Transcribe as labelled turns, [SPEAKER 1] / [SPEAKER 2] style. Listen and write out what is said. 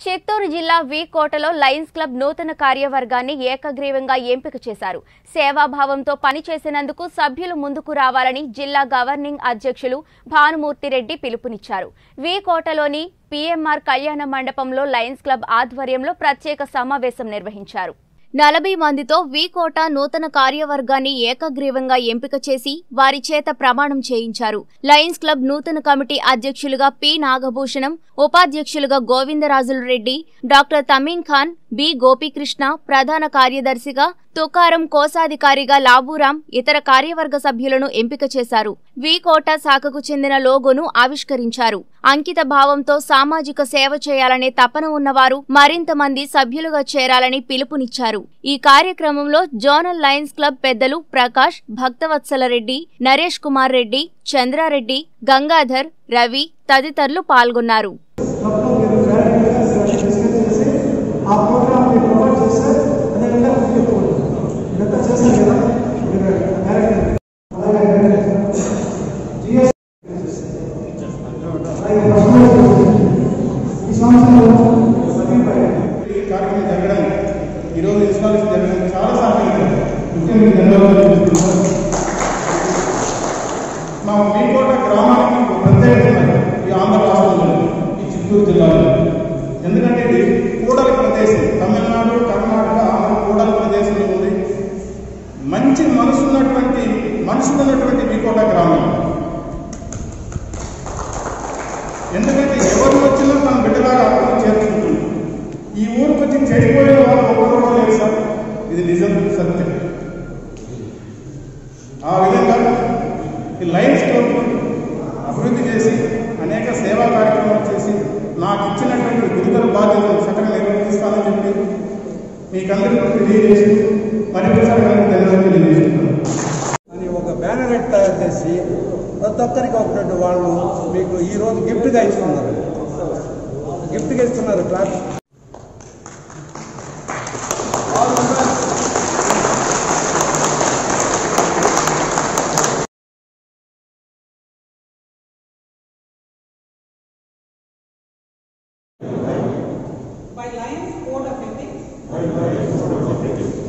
[SPEAKER 1] చిత్తూరు జిల్లా వి కోటలో Lions club నూతన కార్యవర్గాన్ని ఏకగ్రీవంగా ఎంపిక చేశారు సేవాభావంతో పనిచేసినందుకు సభ్యులు ముందుకు రావాలని జిల్లా గవర్నింగ్ అధ్యక్షులు భానుమూర్తిరెడ్డి పిలుపునిచ్చారు వి కోటలోని పీఎంఆర్ కళ్యాణ మండపంలో లయన్స్ క్లబ్ ఆధ్వర్యంలో ప్రత్యేక సమావేశం నిర్వహించారు నలభై మందితో వీకోట నూతన కార్యవర్గాన్ని ఏకగ్రీవంగా ఎంపిక చేసి వారి చేత ప్రమాణం చేయించారు లయన్స్ క్లబ్ నూతన కమిటీ అధ్యక్షులుగా పి నాగభూషణం ఉపాధ్యక్షులుగా గోవిందరాజులు రెడ్డి డాక్టర్ తమీన్ ఖాన్ బి గోపీకృష్ణ ప్రధాన కార్యదర్శిగా తుకారం కోశాధికారిగా లాబూరాం ఇతర కార్యవర్గ సభ్యులను ఎంపిక చేశారు వి కోట శాఖకు చెందిన లోగోను ఆవిష్కరించారు అంకిత భావంతో సామాజిక సేవ చేయాలనే తపన ఉన్నవారు మరింత మంది సభ్యులుగా చేరాలని పిలుపునిచ్చారు ఈ కార్యక్రమంలో జోనల్ లయన్స్ క్లబ్ పెద్దలు ప్రకాష్ భక్తవత్సల రెడ్డి నరేష్ కుమార్ రెడ్డి చంద్రారెడ్డి గంగాధర్ రవి తదితరులు పాల్గొన్నారు
[SPEAKER 2] మొత్తం మీరు డైరెక్ట్గా డిస్కస్ చేసి ఆ ప్రోగ్రామ్ మీరు ప్రొవైడ్ చేస్తే అదేవిధంగా మీకు చెప్పుకోండి ఇదంతా చేస్తారు కదా మీరు డైరెక్ట్ అలాగే జిఎస్ అలాగే పర్సనల్ ఈ సంవత్సరంలో సభ్యులపై
[SPEAKER 3] ఈ కార్యక్రమం జరగడం ఈరోజు ఇన్స్టాలేషన్ జరగడం చాలా సహాయపడింది ముఖ్యంగా ధన్యవాదాలు తెలుపుతున్నాను మా మీకోట గ్రామానికి ఒక ప్రత్యేకత ఉన్నది ఈ ఆంధ్ర రాష్ట్రంలో ఈ చిత్తూరు జిల్లాలో ఎందుకంటే ఇది కూడల ప్రదేశం తమిళనాడు కర్ణాటక ఆంధ్ర కూడల ప్రదేశంలో ఉంది మంచి మనసు ఉన్నటువంటి మనుషులు ఉన్నటువంటి మీకోట గ్రామం ఎందుకంటే ఎవరు వచ్చినా మన బిడ్డలాగా అర్థం చేర్చుకుంటుంది ఈ ఊరికి వచ్చి చెడిపోయిన వాళ్ళు ఒక్కరు కూడా లేరు సార్ ఇది నిజం సత్యం ఆ విధంగా ఈ లయన్స్ క్లబ్ అభివృద్ధి చేసి అనేక సేవా కార్యక్రమాలు చేసి నాకు ఇచ్చినటువంటి గురుతర బాధ్యతలు సకలం నిర్వర్తిస్తానని చెప్పి మీకందరికీ తెలియజేసి మరొకసారి కనుక ధన్యవాదాలు తెలియజేస్తున్నాను
[SPEAKER 4] అని ఒక బ్యానర్ తయారు చేసి ప్రతి ఒక్కరికి ఒకటి వాళ్ళు మీకు ఈ రోజు గిఫ్ట్గా ఇస్తున్నారు గిఫ్ట్గా ఇస్తున్నారు class
[SPEAKER 5] by Lions Code of Ethics